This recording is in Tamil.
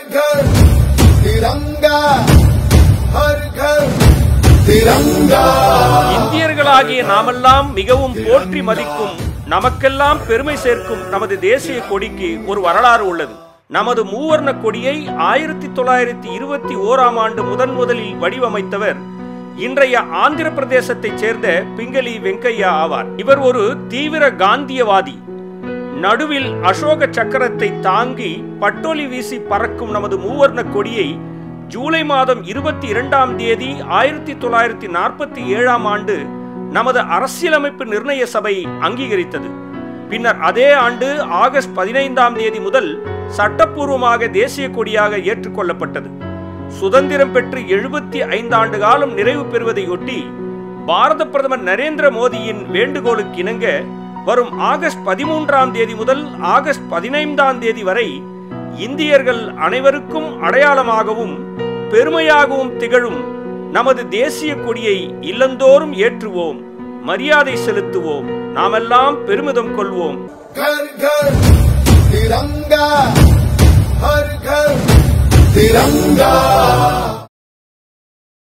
घर तिरंगा हर घर तिरंगा இந்தியர்களாகிய நாமெல்லாம் மிகவும் போற்றி மதிக்கும் நமக்கெல்லாம் பெருமை சேர்க்கும் நமது தேசிய கொடிக்கு ஒரு வரலாறு உள்ளது நமது மூவர்ண கொடியை ஆயிரத்தி தொள்ளாயிரத்தி இருபத்தி ஓராம் ஆண்டு முதன் முதலில் வடிவமைத்தவர் இன்றைய ஆந்திர பிரதேசத்தைச் சேர்ந்த பிங்களி வெங்கையா ஆவார் இவர் ஒரு தீவிர காந்தியவாதி நடுவில் அசோக சக்கரத்தை தாங்கி பட்டொலி வீசி பறக்கும் நமது மூவர்ண கொடியை ஜூலை மாதம் இருபத்தி இரண்டாம் தேதி ஆயிரத்தி தொள்ளாயிரத்தி நாற்பத்தி ஏழாம் ஆண்டு நமது அரசியலமைப்பு நிர்ணய சபை அங்கீகரித்தது பின்னர் அதே ஆண்டு ஆகஸ்ட் பதினைந்தாம் தேதி முதல் சட்டப்பூர்வமாக தேசிய கொடியாக ஏற்றுக்கொள்ளப்பட்டது சுதந்திரம் பெற்று எழுபத்தி ஐந்து ஆண்டு காலம் நிறைவு பெறுவதையொட்டி பாரத பிரதமர் நரேந்திர மோடியின் வேண்டுகோளுக்கு இணங்க வரும் ஆகஸ்ட் பதிமூன்றாம் தேதி முதல் ஆகஸ்ட் பதினைந்தாம் தேதி வரை இந்தியர்கள் அனைவருக்கும் அடையாளமாகவும் பெருமையாகவும் திகழும் நமது தேசிய கொடியை இல்லந்தோறும் ஏற்றுவோம் மரியாதை செலுத்துவோம் நாமெல்லாம் பெருமிதம் கொள்வோம் घर घर तिरंगा हर घर तिरंगा